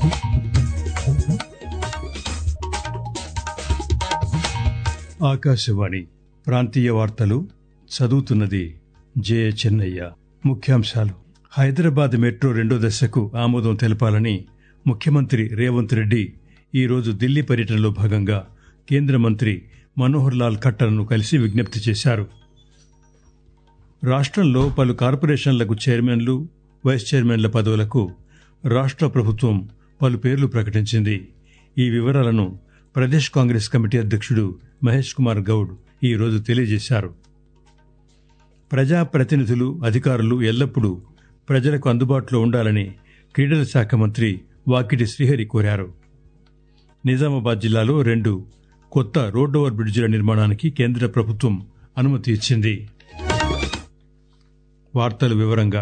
ఆకాశవాణి ప్రాంతీయ వార్తలు చదువుతున్నది జే చెన్నయ్య ముఖ్యాంశాలు హైదరాబాద్ మెట్రో రెండో దశకు ఆమోదం తెలపాలని ముఖ్యమంత్రి రేవంత్ రెడ్డి ఈరోజు ఢిల్లీ పర్యటనలో భాగంగా కేంద్ర మంత్రి మనోహర్ లాల్ ఖట్టర్ను కలిసి విజ్ఞప్తి చేశారు రాష్ట్రంలో పలు కార్పొరేషన్లకు చైర్మన్లు వైస్ చైర్మన్ల పదవులకు రాష్ట్ర ప్రభుత్వం పలు పేర్లు ప్రకటించింది ఈ వివరాలను ప్రదేశ్ కాంగ్రెస్ కమిటీ అధ్యక్షుడు మహేష్ కుమార్ గౌడ్ ఈ రోజు తెలియజేశారు ప్రజాప్రతినిధులు అధికారులు ఎల్లప్పుడూ ప్రజలకు అందుబాటులో ఉండాలని క్రీడల శాఖ మంత్రి వాకిటి శ్రీహరి కోరారు నిజామాబాద్ జిల్లాలో రెండు కొత్త రోడ్ ఓవర్ బ్రిడ్జిల నిర్మాణానికి కేంద్ర ప్రభుత్వం అనుమతి ఇచ్చింది వార్తలు వివరంగా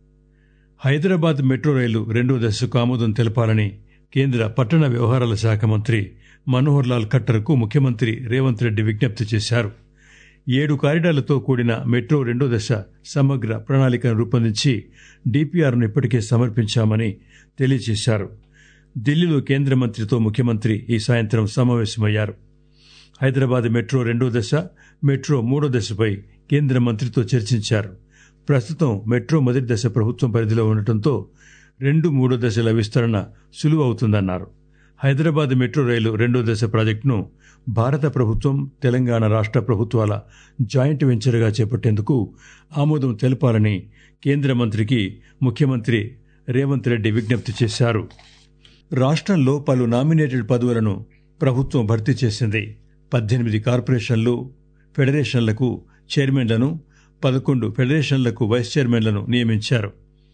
హైదరాబాద్ మెట్రో రైలు రెండో దశకు ఆమోదం తెలపాలని కేంద్ర పట్టణ వ్యవహారాల శాఖ మంత్రి మనోహర్ లాల్ ఖట్టర్కు ముఖ్యమంత్రి రేవంత్ రెడ్డి విజ్ఞప్తి చేశారు ఏడు కారిడార్లతో కూడిన మెట్రో రెండో దశ సమగ్ర ప్రణాళికను రూపొందించి డిపిఆర్ను ఇప్పటికే సమర్పించామని తెలియజేశారు ఢిల్లీలో కేంద్ర మంత్రితో ముఖ్యమంత్రి ఈ సాయంత్రం సమావేశమయ్యారు హైదరాబాద్ మెట్రో రెండో దశ మెట్రో మూడో దశపై కేంద్ర మంత్రితో చర్చించారు ప్రస్తుతం మెట్రో మొదటి దశ ప్రభుత్వం పరిధిలో ఉండటంతో రెండు మూడో దశల విస్తరణ సులువు అవుతుందన్నారు హైదరాబాద్ మెట్రో రైలు రెండో దశ ప్రాజెక్టును భారత ప్రభుత్వం తెలంగాణ రాష్ట్ర ప్రభుత్వాల జాయింట్ వెంచర్గా చేపట్టేందుకు ఆమోదం తెలపాలని కేంద్ర మంత్రికి ముఖ్యమంత్రి రేవంత్ రెడ్డి విజ్ఞప్తి చేశారు రాష్ట్రంలో పలు నామినేటెడ్ పదవులను ప్రభుత్వం భర్తీ చేసింది పద్దెనిమిది కార్పొరేషన్లు ఫెడరేషన్లకు చైర్మన్లను పదకొండు ఫెడరేషన్లకు వైస్ చైర్మన్లను నియమించారు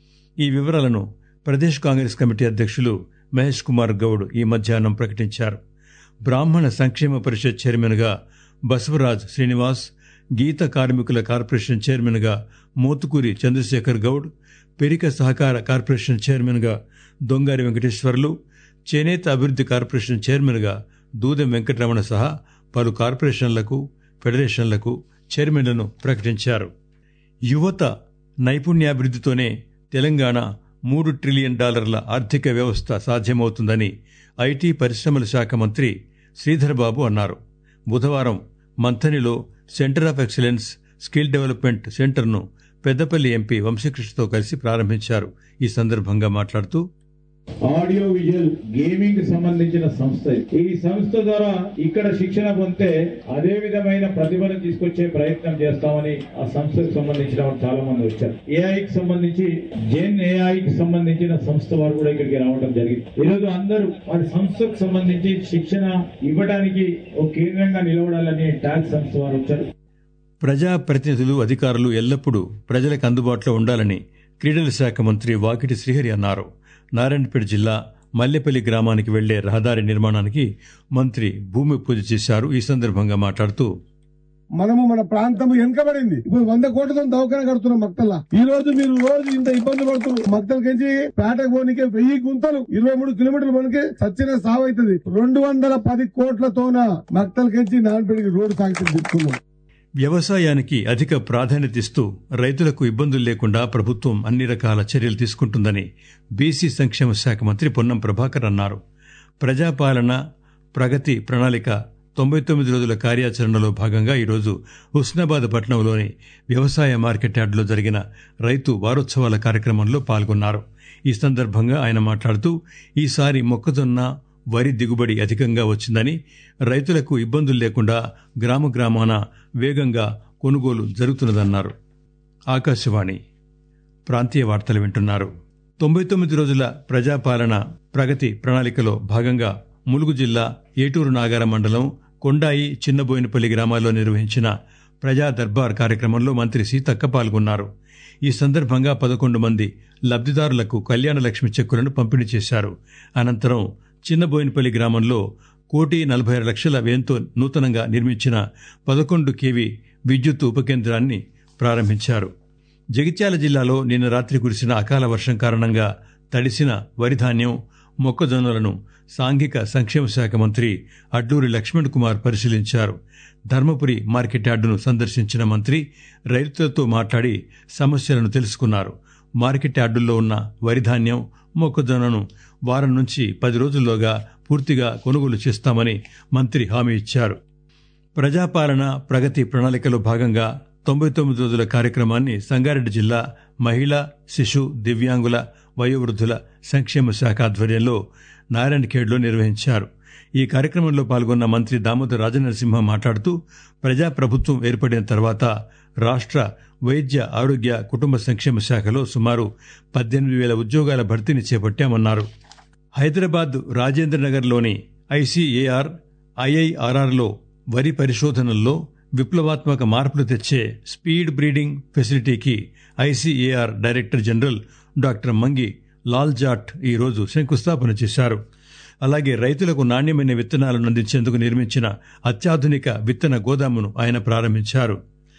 ఈ వివరాలను ప్రదేశ్ కాంగ్రెస్ కమిటీ అధ్యక్షులు మహేష్ కుమార్ గౌడ్ ఈ మధ్యాహ్నం ప్రకటించారు బ్రాహ్మణ సంక్షేమ పరిషత్ చైర్మన్గా బసవరాజ్ శ్రీనివాస్ గీత కార్మికుల కార్పొరేషన్ చైర్మన్గా మోతుకూరి చంద్రశేఖర్ గౌడ్ పెరిక సహకార కార్పొరేషన్ చైర్మన్గా దొంగారి వెంకటేశ్వర్లు చేనేత అభివృద్ధి కార్పొరేషన్ చైర్మన్గా దూదెం వెంకటరమణ సహా పలు కార్పొరేషన్లకు ఫెడరేషన్లకు చైర్మన్లను ప్రకటించారు యువత నైపుణ్యాభివృద్ధితోనే తెలంగాణ మూడు ట్రిలియన్ డాలర్ల ఆర్థిక వ్యవస్థ సాధ్యమవుతుందని ఐటీ పరిశ్రమల శాఖ మంత్రి శ్రీధర్ బాబు అన్నారు బుధవారం మంథనిలో centre of excellence skill development సెంటర్ను పెద్దపల్లి ఎంపీ వంశీకృష్ణతో కలిసి ప్రారంభించారు ఈ సందర్భంగా మాట్లాడుతూ ఆడియో విజువల్ గేమింగ్ కి సంబంధించిన సంస్థ ఇది. ఈ సంస్థ ద్వారా ఇక్కడ శిక్షణ పొందితే అదే విధమైన ప్రతిభను తీసుకొచ్చే ప్రయత్నం చేస్తామని ఆ సంస్థకు సంబంధించిన వాళ్ళు చాలా మంది వచ్చారు ఏఐకి సంబంధించి జెన్ ఏఐకి సంబంధించిన సంస్థ వారు కూడా ఇక్కడికి రావడం జరిగింది ఈరోజు అందరూ వారి సంస్థకు సంబంధించి శిక్షణ ఇవ్వడానికి ఒక కేంద్రంగా నిలబడాలని ట్యాక్స్ సంస్థ వారు వచ్చారు ప్రజాప్రతినిధులు అధికారులు ఎల్లప్పుడూ ప్రజలకు అందుబాటులో ఉండాలని క్రీడల శాఖ మంత్రి వాకిటి శ్రీహరి అన్నారు నారాయణపేట జిల్లా మల్లెపల్లి గ్రామానికి వెళ్లే రహదారి నిర్మాణానికి మంత్రి భూమి పూజ చేశారు ఈ సందర్భంగా మాట్లాడుతూ మనము మన ప్రాంతం వెనుకబడింది ఇప్పుడు వంద కోట్లతో దవాఖాన కడుతున్నాం మక్తల్లా ఈ రోజు మీరు రోజు ఇంత ఇబ్బంది పడుతున్నారు మక్తలకించి పేటకు పోనీకే వెయ్యి గుంతలు ఇరవై మూడు కిలోమీటర్లు మనకి సచ్చిన సావు అవుతుంది రెండు వందల పది కోట్లతోన మక్తలకించి నాన్నపేటకి రోడ్డు సాగుతుంది చెప్తున్నాం వ్యవసాయానికి అధిక ప్రాధాన్యత ఇస్తూ రైతులకు ఇబ్బందులు లేకుండా ప్రభుత్వం అన్ని రకాల చర్యలు తీసుకుంటుందని బీసీ సంక్షేమ శాఖ మంత్రి పొన్నం ప్రభాకర్ అన్నారు ప్రజాపాలన ప్రగతి ప్రణాళిక తొంభై తొమ్మిది రోజుల కార్యాచరణలో భాగంగా ఈరోజు హుస్నాబాద్ పట్టణంలోని వ్యవసాయ మార్కెట్ యార్డులో జరిగిన రైతు వారోత్సవాల కార్యక్రమంలో పాల్గొన్నారు ఈ సందర్భంగా ఆయన మాట్లాడుతూ ఈసారి మొక్కజొన్న వరి దిగుబడి అధికంగా వచ్చిందని రైతులకు ఇబ్బందులు లేకుండా గ్రామ గ్రామాన వేగంగా కొనుగోలు జరుగుతున్నదన్నారు ఆకాశవాణి ప్రాంతీయ వార్తలు వింటున్నారు తొంభై తొమ్మిది రోజుల ప్రజాపాలన ప్రగతి ప్రణాళికలో భాగంగా ములుగు జిల్లా ఏటూరు నాగార మండలం కొండాయి చిన్నబోయినపల్లి గ్రామాల్లో నిర్వహించిన ప్రజా దర్బార్ కార్యక్రమంలో మంత్రి సీతక్క పాల్గొన్నారు ఈ సందర్భంగా పదకొండు మంది లబ్దిదారులకు కళ్యాణ లక్ష్మి చెక్కులను పంపిణీ చేశారు అనంతరం చిన్నబోయినపల్లి గ్రామంలో కోటి నలభై ఆరు లక్షల వ్యయంతో నూతనంగా నిర్మించిన పదకొండు కేవీ విద్యుత్ ఉపకేంద్రాన్ని ప్రారంభించారు జగిత్యాల జిల్లాలో నిన్న రాత్రి కురిసిన అకాల వర్షం కారణంగా తడిసిన వరి ధాన్యం మొక్కజొన్నలను సాంఘిక సంక్షేమ శాఖ మంత్రి అడ్లూరి లక్ష్మణ్ కుమార్ పరిశీలించారు ధర్మపురి మార్కెట్ యార్డును సందర్శించిన మంత్రి రైతులతో మాట్లాడి సమస్యలను తెలుసుకున్నారు మార్కెట్ యార్డుల్లో ఉన్న వరి ధాన్యం మొక్కజొన్నను వారం నుంచి పది రోజుల్లోగా పూర్తిగా కొనుగోలు చేస్తామని మంత్రి హామీ ఇచ్చారు ప్రజాపాలన ప్రగతి ప్రణాళికలో భాగంగా తొంభై తొమ్మిది రోజుల కార్యక్రమాన్ని సంగారెడ్డి జిల్లా మహిళా శిశు దివ్యాంగుల వయోవృద్ధుల సంక్షేమ శాఖ ఆధ్వర్యంలో నారాయణఖేడ్లో నిర్వహించారు ఈ కార్యక్రమంలో పాల్గొన్న మంత్రి దామోదర్ రాజనరసింహ మాట్లాడుతూ ప్రజాప్రభుత్వం ఏర్పడిన తర్వాత రాష్ట్ర వైద్య ఆరోగ్య కుటుంబ సంక్షేమ శాఖలో సుమారు పద్దెనిమిది వేల ఉద్యోగాల భర్తీని చేపట్టామన్నారు హైదరాబాద్ రాజేంద్రనగర్లోని ఐసీఏఆర్ ఐఐఆర్ఆర్లో వరి పరిశోధనల్లో విప్లవాత్మక మార్పులు తెచ్చే స్పీడ్ బ్రీడింగ్ ఫెసిలిటీకి ICAR director general doctor Mangi Lal Jat ఈరోజు శంకుస్థాపన చేశారు అలాగే రైతులకు నాణ్యమైన విత్తనాలను అందించేందుకు నిర్మించిన అత్యాధునిక విత్తన గోదామును ఆయన ప్రారంభించారు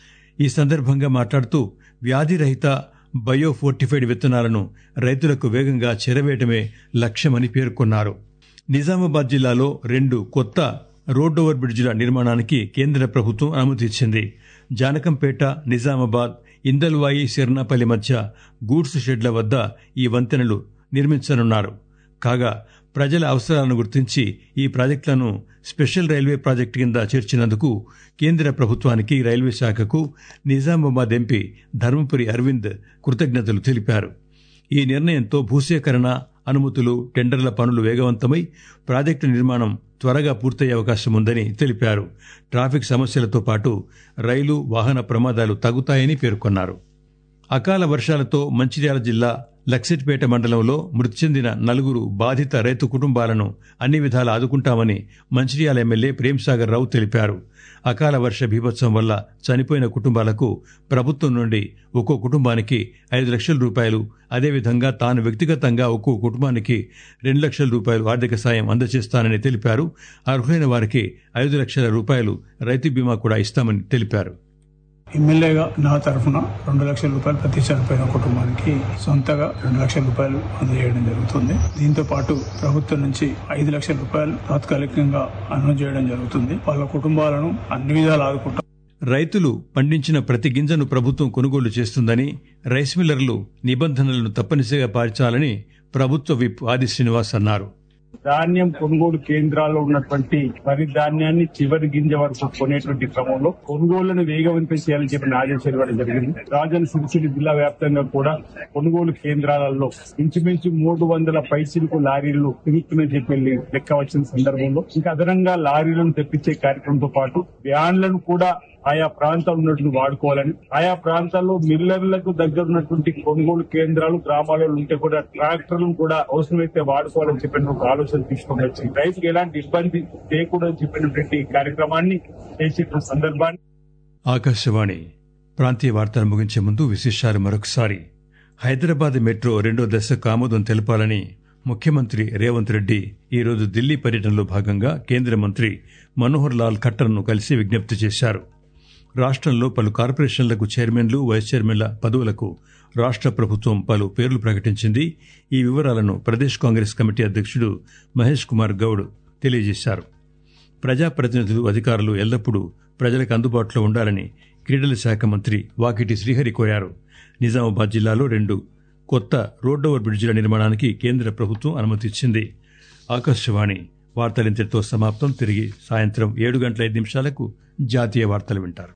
ఈ సందర్భంగా మాట్లాడుతూ వ్యాధిరహిత బయో ఫోర్టిఫైడ్ విత్తనాలను రైతులకు వేగంగా చేరవేయటమే లక్ష్యమని పేర్కొన్నారు నిజామాబాద్ జిల్లాలో రెండు కొత్త రోడ్ ఓవర్ బ్రిడ్జిల నిర్మాణానికి కేంద్ర ప్రభుత్వం అనుమతి ఇచ్చింది జానకంపేట నిజామాబాద్ ఇందల్వాయి శర్నాపల్లి మధ్య గూడ్స్ షెడ్ల వద్ద ఈ వంతెనలు నిర్మించనున్నారు కాగా ప్రజల అవసరాలను గుర్తించి ఈ ప్రాజెక్టులను స్పెషల్ రైల్వే ప్రాజెక్టు కింద చేర్చినందుకు కేంద్ర ప్రభుత్వానికి రైల్వే శాఖకు నిజామాబాద్ ఎంపీ ధర్మపురి అరవింద్ కృతజ్ఞతలు తెలిపారు ఈ నిర్ణయంతో భూసేకరణ అనుమతులు టెండర్ల పనులు వేగవంతమై ప్రాజెక్టు నిర్మాణం త్వరగా పూర్తయ్యే అవకాశం ఉందని తెలిపారు ట్రాఫిక్ సమస్యలతో పాటు రైలు వాహన ప్రమాదాలు తగ్గుతాయని పేర్కొన్నారు అకాల వర్షాలతో మంచిర్యాల జిల్లా లక్సిట్పేట మండలంలో మృతి చెందిన నలుగురు బాధిత రైతు కుటుంబాలను అన్ని విధాలా ఆదుకుంటామని మంచిర్యాల ఎమ్మెల్యే ప్రేమ్సాగర్ రావు తెలిపారు అకాల వర్ష బీభత్సం వల్ల చనిపోయిన కుటుంబాలకు ప్రభుత్వం నుండి ఒక్కో కుటుంబానికి ఐదు లక్షల రూపాయలు అదేవిధంగా తాను వ్యక్తిగతంగా ఒక్కో కుటుంబానికి రెండు లక్షల రూపాయలు ఆర్థిక సాయం అందజేస్తానని తెలిపారు అర్హులైన వారికి ఐదు లక్షల రూపాయలు రైతు బీమా కూడా ఇస్తామని తెలిపారు ఎమ్మెల్యేగా నా తరఫున రెండు లక్షల రూపాయలు ప్రతి చనిపోయిన కుటుంబానికి సొంతగా రెండు లక్షల రూపాయలు అందజేయడం జరుగుతుంది దీంతో పాటు ప్రభుత్వం నుంచి ఐదు లక్షల రూపాయలు తాత్కాలికంగా అందజేయడం జరుగుతుంది వాళ్ళ కుటుంబాలను అన్ని విధాలు ఆదుకుంటాం రైతులు పండించిన ప్రతి గింజను ప్రభుత్వం కొనుగోలు చేస్తుందని రైస్ మిల్లర్లు నిబంధనలను తప్పనిసరిగా పాటించాలని ప్రభుత్వ విప్ ఆది శ్రీనివాస్ అన్నారు ధాన్యం కొనుగోలు కేంద్రాల్లో ఉన్నటువంటి వరి ధాన్యాన్ని చివరి గింజ వరకు కొనేటువంటి క్రమంలో కొనుగోళ్లను వేగవంతం చేయాలని చెప్పిన ఆదేశాలు ఇవ్వడం జరిగింది రాజన్న సిరిసిల్ల జిల్లా వ్యాప్తంగా కూడా కొనుగోలు కేంద్రాలలో ఇంచుమించు మూడు వందల పైసలకు లారీలు తిరుగుతున్నాయని చెప్పి లెక్క వచ్చిన సందర్భంలో ఇంకా అదనంగా లారీలను తెప్పించే కార్యక్రమంతో పాటు వ్యాన్లను కూడా ఆయా ప్రాంతాలు ఉన్నటువంటి వాడుకోవాలని ఆయా ప్రాంతాల్లో మిల్లర్లకు దగ్గర ఉన్నటువంటి కొనుగోలు కేంద్రాలు గ్రామాలలో ఉంటే కూడా ట్రాక్టర్లను కూడా అవసరమైతే వాడుకోవాలని చెప్పిన ఒక ఆలోచన తీసుకొని వచ్చి రైతుకు ఎలాంటి ఇబ్బంది చేయకూడదని చెప్పినటువంటి కార్యక్రమాన్ని చేసేటువంటి సందర్భాన్ని ఆకాశవాణి ప్రాంతీయ వార్తలు ముగించే ముందు విశేషాలు మరొకసారి హైదరాబాద్ మెట్రో రెండో దశకు ఆమోదం తెలపాలని ముఖ్యమంత్రి రేవంత్ రెడ్డి ఈరోజు ఢిల్లీ పర్యటనలో భాగంగా కేంద్ర మంత్రి మనోహర్ లాల్ ఖట్టర్ను కలిసి విజ్ఞప్తి చేశారు రాష్ట్రంలో పలు కార్పొరేషన్లకు చైర్మన్లు వైస్ చైర్మన్ల పదవులకు రాష్ట్ర ప్రభుత్వం పలు పేర్లు ప్రకటించింది ఈ వివరాలను ప్రదేశ్ కాంగ్రెస్ కమిటీ అధ్యక్షుడు మహేష్ కుమార్ గౌడ్ తెలియజేశారు ప్రజాప్రతినిధులు అధికారులు ఎల్లప్పుడూ ప్రజలకు అందుబాటులో ఉండాలని క్రీడల శాఖ మంత్రి వాకిటి శ్రీహరి కోరారు నిజామాబాద్ జిల్లాలో రెండు కొత్త రోడ్ ఓవర్ బ్రిడ్జిల నిర్మాణానికి కేంద్ర ప్రభుత్వం అనుమతి ఇచ్చింది ఆకాశవాణి వార్తలింతటితో సమాప్తం తిరిగి సాయంత్రం ఏడు గంటల ఐదు నిమిషాలకు జాతీయ వార్తలు వింటారు